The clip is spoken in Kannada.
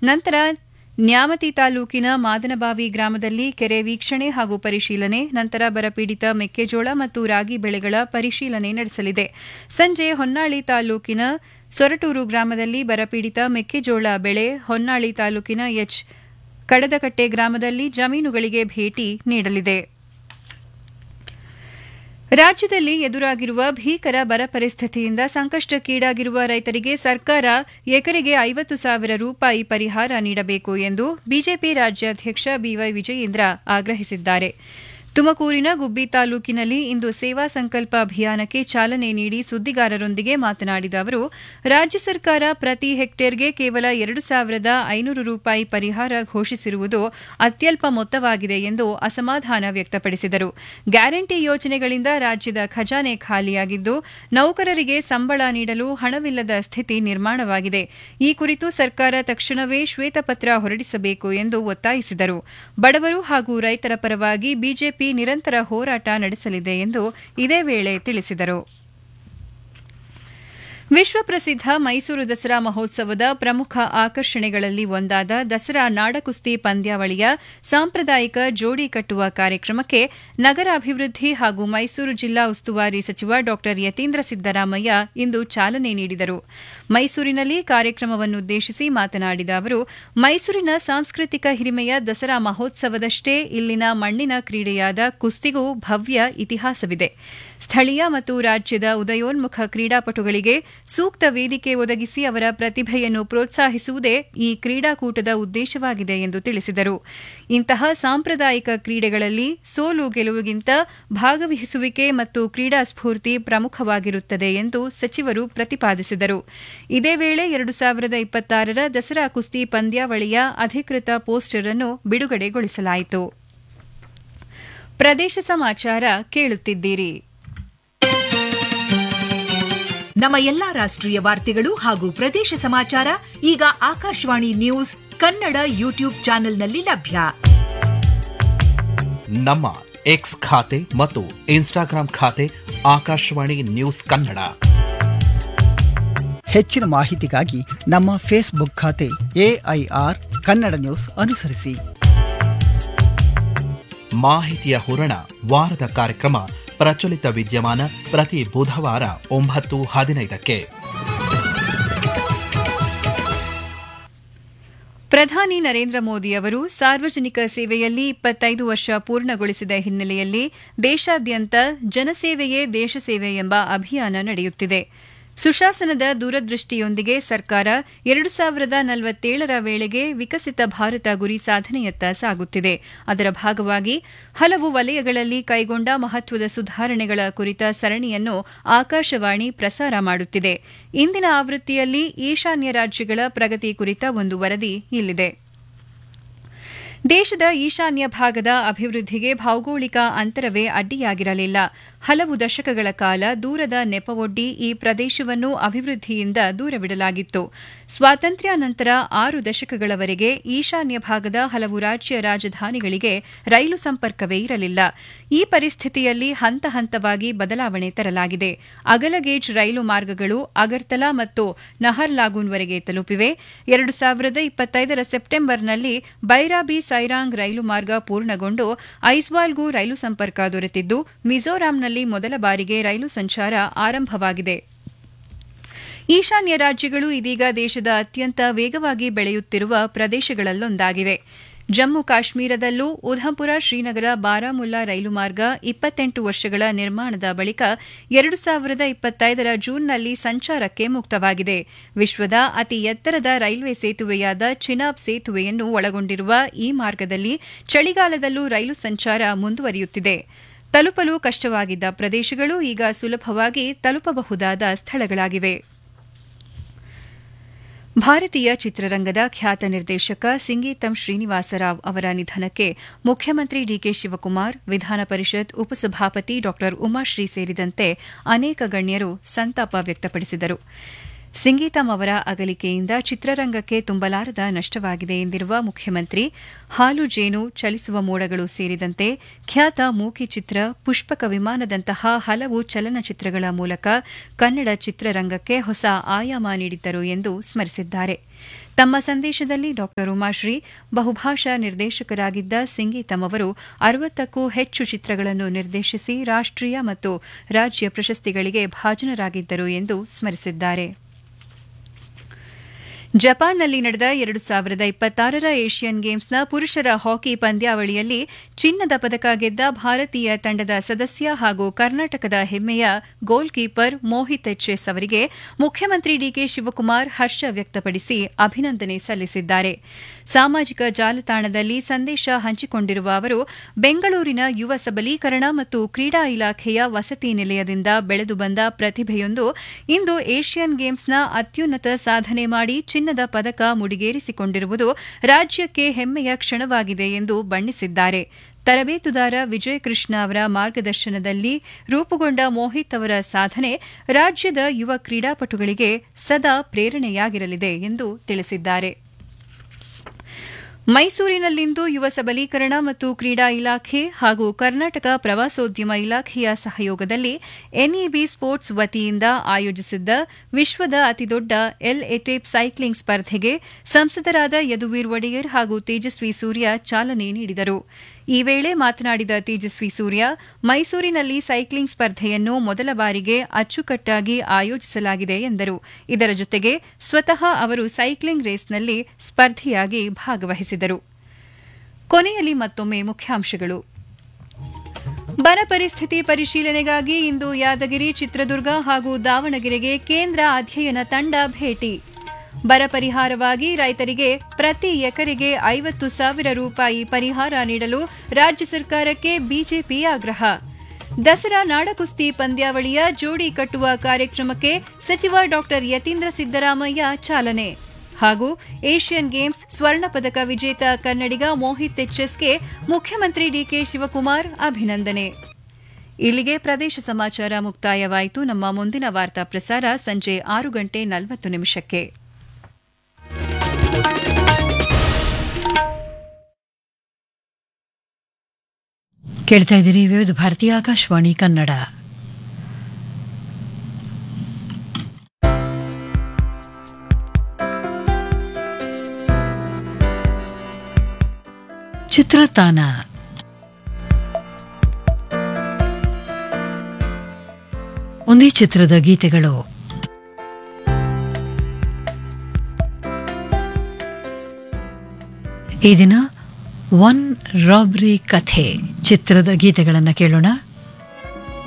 ನಂತರ ನ್ಯಾಮತಿ ತಾಲೂಕಿನ ಮಾದನಬಾವಿ ಗ್ರಾಮದಲ್ಲಿ ಕೆರೆ ವೀಕ್ಷಣೆ ಹಾಗೂ ಪರಿಶೀಲನೆ ನಂತರ ಬರಪೀಡಿತ ಮೆಕ್ಕೆಜೋಳ ಮತ್ತು ರಾಗಿ ಬೆಳೆಗಳ ಪರಿಶೀಲನೆ ನಡೆಸಲಿದೆ ಸಂಜೆ ಹೊನ್ನಾಳಿ ತಾಲೂಕಿನ ಸೊರಟೂರು ಗ್ರಾಮದಲ್ಲಿ ಬರಪೀಡಿತ ಮೆಕ್ಕೆಜೋಳ ಬೆಳೆ ಹೊನ್ನಾಳಿ ತಾಲೂಕಿನ ಎಚ್ ಕಡದಕಟ್ಟೆ ಗ್ರಾಮದಲ್ಲಿ ಜಮೀನುಗಳಿಗೆ ಭೇಟಿ ನೀಡಲಿದೆ ರಾಜ್ಯದಲ್ಲಿ ಎದುರಾಗಿರುವ ಭೀಕರ ಬರ ಪರಿಸ್ಥಿತಿಯಿಂದ ಸಂಕಷ್ಟಕ್ಕೀಡಾಗಿರುವ ರೈತರಿಗೆ ಸರ್ಕಾರ ಎಕರೆಗೆ ಐವತ್ತು ಸಾವಿರ ರೂಪಾಯಿ ಪರಿಹಾರ ನೀಡಬೇಕು ಎಂದು ಬಿಜೆಪಿ ರಾಜ್ಯಾಧ್ಯಕ್ಷ ಬಿವೈ ವಿಜಯೇಂದ್ರ ಆಗ್ರಹಿಸಿದ್ದಾರೆ ತುಮಕೂರಿನ ಗುಬ್ಬಿ ತಾಲೂಕಿನಲ್ಲಿ ಇಂದು ಸೇವಾ ಸಂಕಲ್ಪ ಅಭಿಯಾನಕ್ಕೆ ಚಾಲನೆ ನೀಡಿ ಸುದ್ದಿಗಾರರೊಂದಿಗೆ ಮಾತನಾಡಿದ ಅವರು ರಾಜ್ಯ ಸರ್ಕಾರ ಪ್ರತಿ ಹೆಕ್ಟೇರ್ಗೆ ಕೇವಲ ಎರಡು ಸಾವಿರದ ಐನೂರು ರೂಪಾಯಿ ಪರಿಹಾರ ಘೋಷಿಸಿರುವುದು ಅತ್ಯಲ್ಪ ಮೊತ್ತವಾಗಿದೆ ಎಂದು ಅಸಮಾಧಾನ ವ್ಯಕ್ತಪಡಿಸಿದರು ಗ್ಯಾರಂಟಿ ಯೋಜನೆಗಳಿಂದ ರಾಜ್ಯದ ಖಜಾನೆ ಖಾಲಿಯಾಗಿದ್ದು ನೌಕರರಿಗೆ ಸಂಬಳ ನೀಡಲು ಹಣವಿಲ್ಲದ ಸ್ಥಿತಿ ನಿರ್ಮಾಣವಾಗಿದೆ ಈ ಕುರಿತು ಸರ್ಕಾರ ತಕ್ಷಣವೇ ಶ್ವೇತಪತ್ರ ಹೊರಡಿಸಬೇಕು ಎಂದು ಒತ್ತಾಯಿಸಿದರು ಬಡವರು ಹಾಗೂ ರೈತರ ಪರವಾಗಿ ಬಿಜೆಪಿ ನಿರಂತರ ಹೋರಾಟ ನಡೆಸಲಿದೆ ಎಂದು ಇದೇ ವೇಳೆ ತಿಳಿಸಿದರು ವಿಶ್ವಪ್ರಸಿದ್ಧ ಮೈಸೂರು ದಸರಾ ಮಹೋತ್ಸವದ ಪ್ರಮುಖ ಆಕರ್ಷಣೆಗಳಲ್ಲಿ ಒಂದಾದ ದಸರಾ ನಾಡಕುಸ್ತಿ ಪಂದ್ಯಾವಳಿಯ ಸಾಂಪ್ರದಾಯಿಕ ಜೋಡಿ ಕಟ್ಟುವ ಕಾರ್ಯಕ್ರಮಕ್ಕೆ ನಗರಾಭಿವೃದ್ಧಿ ಹಾಗೂ ಮೈಸೂರು ಜಿಲ್ಲಾ ಉಸ್ತುವಾರಿ ಸಚಿವ ಡಾ ಯತೀಂದ್ರ ಸಿದ್ದರಾಮಯ್ಯ ಇಂದು ಚಾಲನೆ ನೀಡಿದರು ಮೈಸೂರಿನಲ್ಲಿ ಕಾರ್ಯಕ್ರಮವನ್ನುದ್ದೇಶಿಸಿ ಮಾತನಾಡಿದ ಅವರು ಮೈಸೂರಿನ ಸಾಂಸ್ಕೃತಿಕ ಹಿರಿಮೆಯ ದಸರಾ ಮಹೋತ್ಸವದಷ್ಟೇ ಇಲ್ಲಿನ ಮಣ್ಣಿನ ಕ್ರೀಡೆಯಾದ ಕುಸ್ತಿಗೂ ಭವ್ಯ ಇತಿಹಾಸವಿದೆ ಸ್ಥಳೀಯ ಮತ್ತು ರಾಜ್ಯದ ಉದಯೋನ್ಮುಖ ಕ್ರೀಡಾಪಟುಗಳಿಗೆ ಸೂಕ್ತ ವೇದಿಕೆ ಒದಗಿಸಿ ಅವರ ಪ್ರತಿಭೆಯನ್ನು ಪ್ರೋತ್ಸಾಹಿಸುವುದೇ ಈ ಕ್ರೀಡಾಕೂಟದ ಉದ್ದೇಶವಾಗಿದೆ ಎಂದು ತಿಳಿಸಿದರು ಇಂತಹ ಸಾಂಪ್ರದಾಯಿಕ ಕ್ರೀಡೆಗಳಲ್ಲಿ ಸೋಲು ಗೆಲುವಿಗಿಂತ ಭಾಗವಹಿಸುವಿಕೆ ಮತ್ತು ಕ್ರೀಡಾ ಸ್ಫೂರ್ತಿ ಪ್ರಮುಖವಾಗಿರುತ್ತದೆ ಎಂದು ಸಚಿವರು ಪ್ರತಿಪಾದಿಸಿದರು ಇದೇ ವೇಳೆ ಎರಡು ಸಾವಿರದ ಇಪ್ಪತ್ತಾರರ ದಸರಾ ಕುಸ್ತಿ ಪಂದ್ಯಾವಳಿಯ ಅಧಿಕೃತ ಪೋಸ್ಟರ್ ಅನ್ನು ಬಿಡುಗಡೆಗೊಳಿಸಲಾಯಿತು ಪ್ರದೇಶ ಸಮಾಚಾರ ಕೇಳುತ್ತಿದ್ದೀರಿ ನಮ್ಮ ಎಲ್ಲಾ ರಾಷ್ಟ್ರೀಯ ವಾರ್ತೆಗಳು ಹಾಗೂ ಪ್ರದೇಶ ಸಮಾಚಾರ ಈಗ ಆಕಾಶವಾಣಿ ನ್ಯೂಸ್ ಕನ್ನಡ ಯೂಟ್ಯೂಬ್ ಚಾನೆಲ್ನಲ್ಲಿ ಲಭ್ಯ ನಮ್ಮ ಎಕ್ಸ್ ಖಾತೆ ಮತ್ತು ಇನ್ಸ್ಟಾಗ್ರಾಂ ಖಾತೆ ಆಕಾಶವಾಣಿ ನ್ಯೂಸ್ ಕನ್ನಡ ಹೆಚ್ಚಿನ ಮಾಹಿತಿಗಾಗಿ ನಮ್ಮ ಫೇಸ್ಬುಕ್ ಖಾತೆ ಎಐಆರ್ ಕನ್ನಡ ನ್ಯೂಸ್ ಅನುಸರಿಸಿ ಮಾಹಿತಿಯ ಹೂರಣ ವಾರದ ಕಾರ್ಯಕ್ರಮ ಪ್ರಚಲಿತ ವಿದ್ಯಮಾನ ಪ್ರತಿ ಬುಧವಾರ ಒಂಬತ್ತು ಹದಿನೈದಕ್ಕೆ ಪ್ರಧಾನಿ ನರೇಂದ್ರ ಮೋದಿ ಅವರು ಸಾರ್ವಜನಿಕ ಸೇವೆಯಲ್ಲಿ ಇಪ್ಪತ್ತೈದು ವರ್ಷ ಪೂರ್ಣಗೊಳಿಸಿದ ಹಿನ್ನೆಲೆಯಲ್ಲಿ ದೇಶಾದ್ಯಂತ ಜನಸೇವೆಯೇ ದೇಶಸೇವೆ ಎಂಬ ಅಭಿಯಾನ ನಡೆಯುತ್ತಿದೆ ಸುಶಾಸನದ ದೂರದೃಷ್ಟಿಯೊಂದಿಗೆ ಸರ್ಕಾರ ಎರಡು ಸಾವಿರದ ನಲವತ್ತೇಳರ ವೇಳೆಗೆ ವಿಕಸಿತ ಭಾರತ ಗುರಿ ಸಾಧನೆಯತ್ತ ಸಾಗುತ್ತಿದೆ ಅದರ ಭಾಗವಾಗಿ ಹಲವು ವಲಯಗಳಲ್ಲಿ ಕೈಗೊಂಡ ಮಹತ್ವದ ಸುಧಾರಣೆಗಳ ಕುರಿತ ಸರಣಿಯನ್ನು ಆಕಾಶವಾಣಿ ಪ್ರಸಾರ ಮಾಡುತ್ತಿದೆ ಇಂದಿನ ಆವೃತ್ತಿಯಲ್ಲಿ ಈಶಾನ್ಯ ರಾಜ್ಯಗಳ ಪ್ರಗತಿ ಕುರಿತ ಒಂದು ವರದಿ ಇಲ್ಲಿದೆ ದೇಶದ ಈಶಾನ್ಯ ಭಾಗದ ಅಭಿವೃದ್ಧಿಗೆ ಭೌಗೋಳಿಕ ಅಂತರವೇ ಅಡ್ಡಿಯಾಗಿರಲಿಲ್ಲ ಹಲವು ದಶಕಗಳ ಕಾಲ ದೂರದ ನೆಪವೊಡ್ಡಿ ಈ ಪ್ರದೇಶವನ್ನು ಅಭಿವೃದ್ಧಿಯಿಂದ ದೂರವಿಡಲಾಗಿತ್ತು ಸ್ವಾತಂತ್ರ್ಯ ನಂತರ ಆರು ದಶಕಗಳವರೆಗೆ ಈಶಾನ್ಯ ಭಾಗದ ಹಲವು ರಾಜ್ಯ ರಾಜಧಾನಿಗಳಿಗೆ ರೈಲು ಸಂಪರ್ಕವೇ ಇರಲಿಲ್ಲ ಈ ಪರಿಸ್ಥಿತಿಯಲ್ಲಿ ಹಂತ ಹಂತವಾಗಿ ಬದಲಾವಣೆ ತರಲಾಗಿದೆ ಅಗಲಗೇಜ್ ರೈಲು ಮಾರ್ಗಗಳು ಅಗರ್ತಲಾ ಮತ್ತು ನಹರ್ಲಾಗೂನ್ವರೆಗೆ ತಲುಪಿವೆ ಎರಡು ಸಾವಿರದ ಇಪ್ಪತ್ತೈದರ ಸೆಪ್ಟೆಂಬರ್ನಲ್ಲಿ ಬೈರಾಬಿ ಸೈರಾಂಗ್ ರೈಲು ಮಾರ್ಗ ಪೂರ್ಣಗೊಂಡು ಐಸ್ವಾಲ್ಗೂ ರೈಲು ಸಂಪರ್ಕ ದೊರೆತಿದ್ದು ಮಿಜೋರಾಂನಲ್ಲಿ ಮೊದಲ ಬಾರಿಗೆ ರೈಲು ಸಂಚಾರ ಆರಂಭವಾಗಿದೆ ಈಶಾನ್ಯ ರಾಜ್ಯಗಳು ಇದೀಗ ದೇಶದ ಅತ್ಯಂತ ವೇಗವಾಗಿ ಬೆಳೆಯುತ್ತಿರುವ ಪ್ರದೇಶಗಳಲ್ಲೊಂದಾಗಿವೆ ಜಮ್ಮು ಕಾಶ್ಮೀರದಲ್ಲೂ ಉಧಂಪುರ ಶ್ರೀನಗರ ಬಾರಾಮುಲ್ಲಾ ರೈಲು ಮಾರ್ಗ ಇಪ್ಪತ್ತೆಂಟು ವರ್ಷಗಳ ನಿರ್ಮಾಣದ ಬಳಿಕ ಎರಡು ಸಾವಿರದ ಇಪ್ಪತ್ತೈದರ ಜೂನ್ನಲ್ಲಿ ಸಂಚಾರಕ್ಕೆ ಮುಕ್ತವಾಗಿದೆ ವಿಶ್ವದ ಅತಿ ಎತ್ತರದ ರೈಲ್ವೆ ಸೇತುವೆಯಾದ ಚಿನಾಬ್ ಸೇತುವೆಯನ್ನು ಒಳಗೊಂಡಿರುವ ಈ ಮಾರ್ಗದಲ್ಲಿ ಚಳಿಗಾಲದಲ್ಲೂ ರೈಲು ಸಂಚಾರ ಮುಂದುವರಿಯುತ್ತಿದೆ ತಲುಪಲು ಕಷ್ಟವಾಗಿದ್ದ ಪ್ರದೇಶಗಳು ಈಗ ಸುಲಭವಾಗಿ ತಲುಪಬಹುದಾದ ಸ್ಥಳಗಳಾಗಿವೆ ಭಾರತೀಯ ಚಿತ್ರರಂಗದ ಖ್ಯಾತ ನಿರ್ದೇಶಕ ಸಿಂಗೀತಂ ಶ್ರೀನಿವಾಸರಾವ್ ಅವರ ನಿಧನಕ್ಕೆ ಮುಖ್ಯಮಂತ್ರಿ ಡಿಕೆ ಶಿವಕುಮಾರ್ ವಿಧಾನ ಪರಿಷತ್ ಉಪಸಭಾಪತಿ ಡಾ ಉಮಾಶ್ರೀ ಸೇರಿದಂತೆ ಅನೇಕ ಗಣ್ಯರು ಸಂತಾಪ ವ್ಯಕ್ತಪಡಿಸಿದರು ಸಿಂಗೀತಂ ಅವರ ಅಗಲಿಕೆಯಿಂದ ಚಿತ್ರರಂಗಕ್ಕೆ ತುಂಬಲಾರದ ನಷ್ಟವಾಗಿದೆ ಎಂದಿರುವ ಮುಖ್ಯಮಂತ್ರಿ ಹಾಲು ಜೇನು ಚಲಿಸುವ ಮೋಡಗಳು ಸೇರಿದಂತೆ ಖ್ಯಾತ ಮೂಕಿ ಚಿತ್ರ ಪುಷ್ಪಕ ವಿಮಾನದಂತಹ ಹಲವು ಚಲನಚಿತ್ರಗಳ ಮೂಲಕ ಕನ್ನಡ ಚಿತ್ರರಂಗಕ್ಕೆ ಹೊಸ ಆಯಾಮ ನೀಡಿದ್ದರು ಎಂದು ಸ್ಮರಿಸಿದ್ದಾರೆ ತಮ್ಮ ಸಂದೇಶದಲ್ಲಿ ಡಾ ಉಮಾಶ್ರೀ ಬಹುಭಾಷಾ ನಿರ್ದೇಶಕರಾಗಿದ್ದ ಸಿಂಗೀತಂ ಅವರು ಅರವತ್ತಕ್ಕೂ ಹೆಚ್ಚು ಚಿತ್ರಗಳನ್ನು ನಿರ್ದೇಶಿಸಿ ರಾಷ್ಟೀಯ ಮತ್ತು ರಾಜ್ಯ ಪ್ರಶಸ್ತಿಗಳಿಗೆ ಭಾಜನರಾಗಿದ್ದರು ಎಂದು ಸ್ಮರಿಸಿದ್ದಾರೆ ಜಪಾನ್ನಲ್ಲಿ ನಡೆದ ಎರಡು ಸಾವಿರದ ಇಪ್ಪತ್ತಾರರ ಏಷ್ಯನ್ ಗೇಮ್ಸ್ನ ಪುರುಷರ ಹಾಕಿ ಪಂದ್ಯಾವಳಿಯಲ್ಲಿ ಚಿನ್ನದ ಪದಕ ಗೆದ್ದ ಭಾರತೀಯ ತಂಡದ ಸದಸ್ಯ ಹಾಗೂ ಕರ್ನಾಟಕದ ಹೆಮ್ಮೆಯ ಗೋಲ್ ಕೀಪರ್ ಮೋಹಿತ್ ಎಚ್ಎಸ್ ಅವರಿಗೆ ಮುಖ್ಯಮಂತ್ರಿ ಡಿಕೆ ಶಿವಕುಮಾರ್ ಹರ್ಷ ವ್ಯಕ್ತಪಡಿಸಿ ಅಭಿನಂದನೆ ಸಲ್ಲಿಸಿದ್ದಾರೆ ಸಾಮಾಜಿಕ ಜಾಲತಾಣದಲ್ಲಿ ಸಂದೇಶ ಹಂಚಿಕೊಂಡಿರುವ ಅವರು ಬೆಂಗಳೂರಿನ ಯುವ ಸಬಲೀಕರಣ ಮತ್ತು ಕ್ರೀಡಾ ಇಲಾಖೆಯ ವಸತಿ ನಿಲಯದಿಂದ ಬೆಳೆದು ಬಂದ ಪ್ರತಿಭೆಯೊಂದು ಇಂದು ಏಷ್ಯನ್ ಗೇಮ್ಸ್ನ ಅತ್ಯುನ್ನತ ಸಾಧನೆ ಮಾಡಿ ಚಿನ್ನದ ಪದಕ ಮುಡಿಗೇರಿಸಿಕೊಂಡಿರುವುದು ರಾಜ್ಯಕ್ಕೆ ಹೆಮ್ಮೆಯ ಕ್ಷಣವಾಗಿದೆ ಎಂದು ಬಣ್ಣಿಸಿದ್ದಾರೆ ತರಬೇತುದಾರ ವಿಜಯ ಕೃಷ್ಣ ಅವರ ಮಾರ್ಗದರ್ಶನದಲ್ಲಿ ರೂಪುಗೊಂಡ ಮೋಹಿತ್ ಅವರ ಸಾಧನೆ ರಾಜ್ಯದ ಯುವ ಕ್ರೀಡಾಪಟುಗಳಿಗೆ ಸದಾ ಪ್ರೇರಣೆಯಾಗಿರಲಿದೆ ಎಂದು ತಿಳಿಸಿದ್ದಾರೆ ಮೈಸೂರಿನಲ್ಲಿಂದು ಯುವ ಸಬಲೀಕರಣ ಮತ್ತು ಕ್ರೀಡಾ ಇಲಾಖೆ ಹಾಗೂ ಕರ್ನಾಟಕ ಪ್ರವಾಸೋದ್ಯಮ ಇಲಾಖೆಯ ಸಹಯೋಗದಲ್ಲಿ ಎನ್ಇಬಿ ಸ್ಪೋರ್ಟ್ಸ್ ವತಿಯಿಂದ ಆಯೋಜಿಸಿದ್ದ ವಿಶ್ವದ ಅತಿದೊಡ್ಡ ಎಲ್ ಎಟೇಪ್ ಸೈಕ್ಲಿಂಗ್ ಸ್ಪರ್ಧೆಗೆ ಸಂಸದರಾದ ಯದುವೀರ್ ಒಡೆಯರ್ ಹಾಗೂ ತೇಜಸ್ವಿ ಸೂರ್ಯ ಚಾಲನೆ ನೀಡಿದರು ಈ ವೇಳೆ ಮಾತನಾಡಿದ ತೇಜಸ್ವಿ ಸೂರ್ಯ ಮೈಸೂರಿನಲ್ಲಿ ಸೈಕ್ಲಿಂಗ್ ಸ್ಪರ್ಧೆಯನ್ನು ಮೊದಲ ಬಾರಿಗೆ ಅಚ್ಚುಕಟ್ಟಾಗಿ ಆಯೋಜಿಸಲಾಗಿದೆ ಎಂದರು ಇದರ ಜೊತೆಗೆ ಸ್ವತಃ ಅವರು ಸೈಕ್ಲಿಂಗ್ ರೇಸ್ನಲ್ಲಿ ಸ್ಪರ್ಧೆಯಾಗಿ ಭಾಗವಹಿಸಿದರು ಕೊನೆಯಲ್ಲಿ ಮತ್ತೊಮ್ಮೆ ಮುಖ್ಯಾಂಶಗಳು ಬರ ಪರಿಸ್ಥಿತಿ ಪರಿಶೀಲನೆಗಾಗಿ ಇಂದು ಯಾದಗಿರಿ ಚಿತ್ರದುರ್ಗ ಹಾಗೂ ದಾವಣಗೆರೆಗೆ ಕೇಂದ್ರ ಅಧ್ಯಯನ ತಂಡ ಭೇಟಿ ಬರ ಪರಿಹಾರವಾಗಿ ರೈತರಿಗೆ ಪ್ರತಿ ಎಕರೆಗೆ ಐವತ್ತು ಸಾವಿರ ರೂಪಾಯಿ ಪರಿಹಾರ ನೀಡಲು ರಾಜ್ಯ ಸರ್ಕಾರಕ್ಕೆ ಬಿಜೆಪಿ ಆಗ್ರಹ ದಸರಾ ನಾಡಕುಸ್ತಿ ಪಂದ್ಯಾವಳಿಯ ಜೋಡಿ ಕಟ್ಟುವ ಕಾರ್ಯಕ್ರಮಕ್ಕೆ ಸಚಿವ ಡಾ ಯತೀಂದ್ರ ಸಿದ್ದರಾಮಯ್ಯ ಚಾಲನೆ ಹಾಗೂ ಏಷ್ಯನ್ ಗೇಮ್ಸ್ ಸ್ವರ್ಣ ಪದಕ ವಿಜೇತ ಕನ್ನಡಿಗ ಮೋಹಿತ್ ಎಚ್ಎಸ್ಗೆ ಮುಖ್ಯಮಂತ್ರಿ ಡಿಕೆ ಶಿವಕುಮಾರ್ ಅಭಿನಂದನೆ ಇಲ್ಲಿಗೆ ಪ್ರದೇಶ ಸಮಾಚಾರ ಮುಕ್ತಾಯವಾಯಿತು ನಮ್ಮ ಮುಂದಿನ ವಾರ್ತಾ ಪ್ರಸಾರ ಸಂಜೆ ಆರು ಗಂಟೆ ನಲವತ್ತು ನಿಮಿಷಕ್ಕೆ ಕೇಳ್ತಾ ಇದ್ದೀರಿ ವಿವಿಧ ಭಾರತೀಯ ಆಕಾಶವಾಣಿ ಕನ್ನಡ ಚಿತ್ರತಾನ ಒಂದೇ ಚಿತ್ರದ ಗೀತೆಗಳು ಈ ದಿನ ಒನ್ ರಾಬ್ರಿ ಕಥೆ ಚಿತ್ರದ ಗೀತೆಗಳನ್ನು ಕೇಳೋಣ